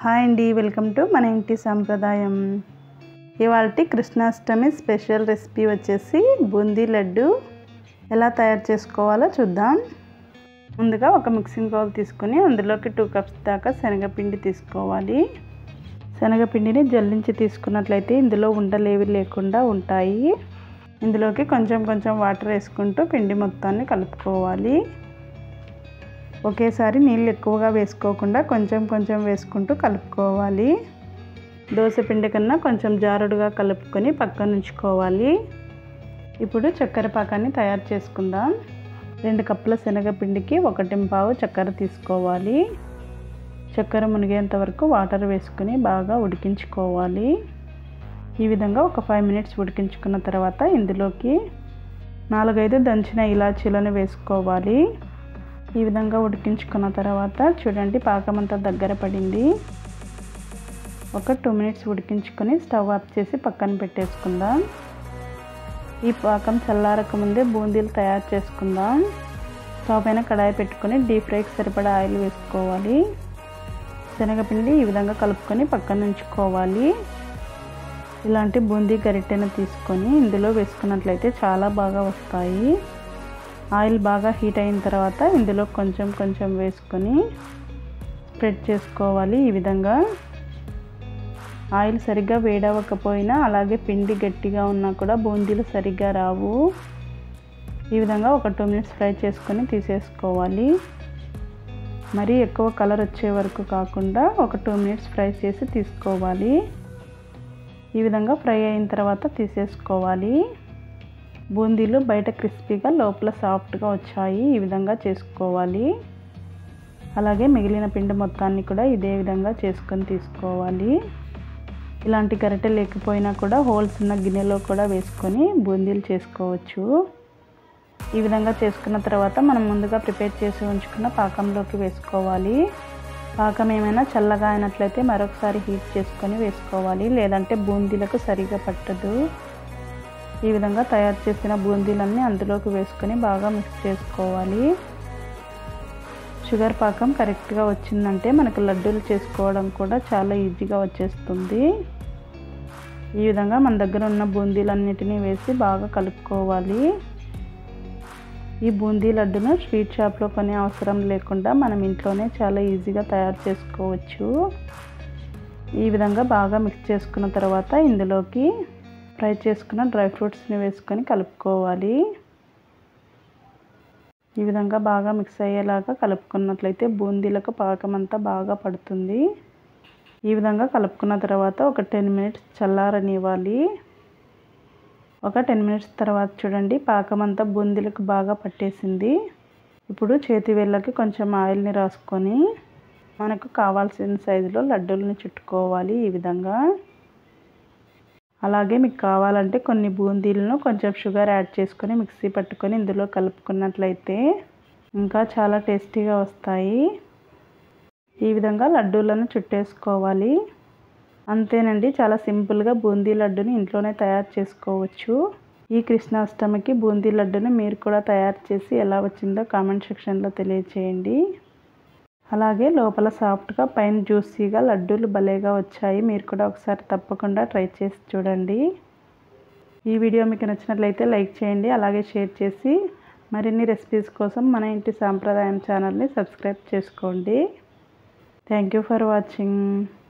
hi అండి welcome to మన ఇంటి సాంప్రదాయం ఇవాళ కృష్ణాష్టమి స్పెషల్ రెసిపీ వచ్చేసి బూందీ లడ్డు ఎలా తయారు చేసుకోవాలో చూద్దాం ముందుగా ఒక మిక్సింగ్ బౌల్ తీసుకొని అందులోకి టూ కప్స్ దాకా శనగపిండి తీసుకోవాలి శనగపిండిని జల్లించి తీసుకున్నట్లయితే ఇందులో ఉండలేవి లేకుండా ఉంటాయి ఇందులోకి కొంచెం కొంచెం వాటర్ వేసుకుంటూ పిండి మొత్తాన్ని కలుపుకోవాలి ఒకేసారి నీళ్ళు ఎక్కువగా వేసుకోకుండా కొంచెం కొంచెం వేసుకుంటూ కలుపుకోవాలి దోశ పిండి కన్నా కొంచెం జారుడుగా కలుపుకొని పక్కన ఉంచుకోవాలి ఇప్పుడు చక్కెర పాకాన్ని తయారు చేసుకుందాం రెండు కప్పుల శనగపిండికి ఒకటి పావు చక్కెర తీసుకోవాలి చక్కెర మునిగేంత వరకు వాటర్ వేసుకొని బాగా ఉడికించుకోవాలి ఈ విధంగా ఒక ఫైవ్ మినిట్స్ ఉడికించుకున్న తర్వాత ఇందులోకి నాలుగైదు దంచిన ఇలాచీలను వేసుకోవాలి ఈ విధంగా ఉడికించుకున్న తర్వాత చూడండి పాకం అంతా దగ్గర పడింది ఒక టూ మినిట్స్ ఉడికించుకొని స్టవ్ ఆఫ్ చేసి పక్కన పెట్టేసుకుందాం ఈ పాకం చల్లారక ముందే బూందీలు తయారు చేసుకుందాం స్టవ్ పైన కడాయి పెట్టుకొని డీప్ ఫ్రైకి సరిపడా ఆయిల్ వేసుకోవాలి శనగపిండి ఈ విధంగా కలుపుకొని పక్కన ఉంచుకోవాలి ఇలాంటి బూందీ గరిటెను తీసుకొని ఇందులో వేసుకున్నట్లయితే చాలా బాగా వస్తాయి ఆయిల్ బాగా హీట్ అయిన తర్వాత ఇందులో కొంచెం కొంచెం వేసుకొని స్ప్రెడ్ చేసుకోవాలి ఈ విధంగా ఆయిల్ సరిగ్గా వేడవకపోయినా అలాగే పిండి గట్టిగా ఉన్నా కూడా బూందీలు సరిగ్గా రావు ఈ విధంగా ఒక టూ మినిట్స్ ఫ్రై చేసుకొని తీసేసుకోవాలి మరీ ఎక్కువ కలర్ వచ్చే వరకు కాకుండా ఒక టూ మినిట్స్ ఫ్రై చేసి తీసుకోవాలి ఈ విధంగా ఫ్రై అయిన తర్వాత తీసేసుకోవాలి బూందీలు బయట క్రిస్పీగా లోపల సాఫ్ట్గా వచ్చాయి ఈ విధంగా చేసుకోవాలి అలాగే మిగిలిన పిండి మొత్తాన్ని కూడా ఇదే విధంగా చేసుకొని తీసుకోవాలి ఇలాంటి గరిటె లేకపోయినా కూడా హోల్స్ ఉన్న గిన్నెలో కూడా వేసుకొని బూందీలు చేసుకోవచ్చు ఈ విధంగా చేసుకున్న తర్వాత మనం ముందుగా ప్రిపేర్ చేసి ఉంచుకున్న పాకంలోకి వేసుకోవాలి పాకం ఏమైనా చల్లగా అయినట్లయితే మరొకసారి హీట్ చేసుకొని వేసుకోవాలి లేదంటే బూందీలకు సరిగా పట్టదు ఈ విధంగా తయారు చేసిన బూందీలన్నీ అందులోకి వేసుకొని బాగా మిక్స్ చేసుకోవాలి షుగర్ పాకం కరెక్ట్గా వచ్చిందంటే మనకు లడ్డూలు చేసుకోవడం కూడా చాలా ఈజీగా వచ్చేస్తుంది ఈ విధంగా మన దగ్గర ఉన్న బూందీలన్నిటినీ వేసి బాగా కలుపుకోవాలి ఈ బూందీ లడ్డును స్వీట్ షాప్లో కొనే అవసరం లేకుండా మనం ఇంట్లోనే చాలా ఈజీగా తయారు చేసుకోవచ్చు ఈ విధంగా బాగా మిక్స్ చేసుకున్న తర్వాత ఇందులోకి ఫ్రై చేసుకున్న డ్రై ఫ్రూట్స్ని వేసుకొని కలుపుకోవాలి ఈ విధంగా బాగా మిక్స్ అయ్యేలాగా కలుపుకున్నట్లయితే బూందీలకు పాకం అంతా బాగా పడుతుంది ఈ విధంగా కలుపుకున్న తర్వాత ఒక టెన్ మినిట్స్ చల్లారనివ్వాలి ఒక టెన్ మినిట్స్ తర్వాత చూడండి పాకం అంతా బూందీలకు బాగా పట్టేసింది ఇప్పుడు చేతి వేళ్ళకి కొంచెం ఆయిల్ని రాసుకొని మనకు కావాల్సిన సైజులో లడ్డూలను చుట్టుకోవాలి ఈ విధంగా అలాగే మీకు కావాలంటే కొన్ని బూందీలను కొంచెం షుగర్ యాడ్ చేసుకొని మిక్సీ పట్టుకొని ఇందులో కలుపుకున్నట్లయితే ఇంకా చాలా టేస్టీగా వస్తాయి ఈ విధంగా లడ్డూలను చుట్టేసుకోవాలి అంతేనండి చాలా సింపుల్గా బూందీ లడ్డుని ఇంట్లోనే తయారు చేసుకోవచ్చు ఈ కృష్ణాష్టమికి బూందీ లడ్డుని మీరు కూడా తయారు చేసి ఎలా వచ్చిందో కామెంట్ సెక్షన్లో తెలియచేయండి అలాగే లోపల సాఫ్ట్గా పైన జ్యూసీగా లడ్డూలు భలేగా వచ్చాయి మీరు కూడా ఒకసారి తప్పకుండా ట్రై చేసి చూడండి ఈ వీడియో మీకు నచ్చినట్లయితే లైక్ చేయండి అలాగే షేర్ చేసి మరిన్ని రెసిపీస్ కోసం మన ఇంటి సాంప్రదాయం ఛానల్ని సబ్స్క్రైబ్ చేసుకోండి థ్యాంక్ యూ ఫర్ వాచింగ్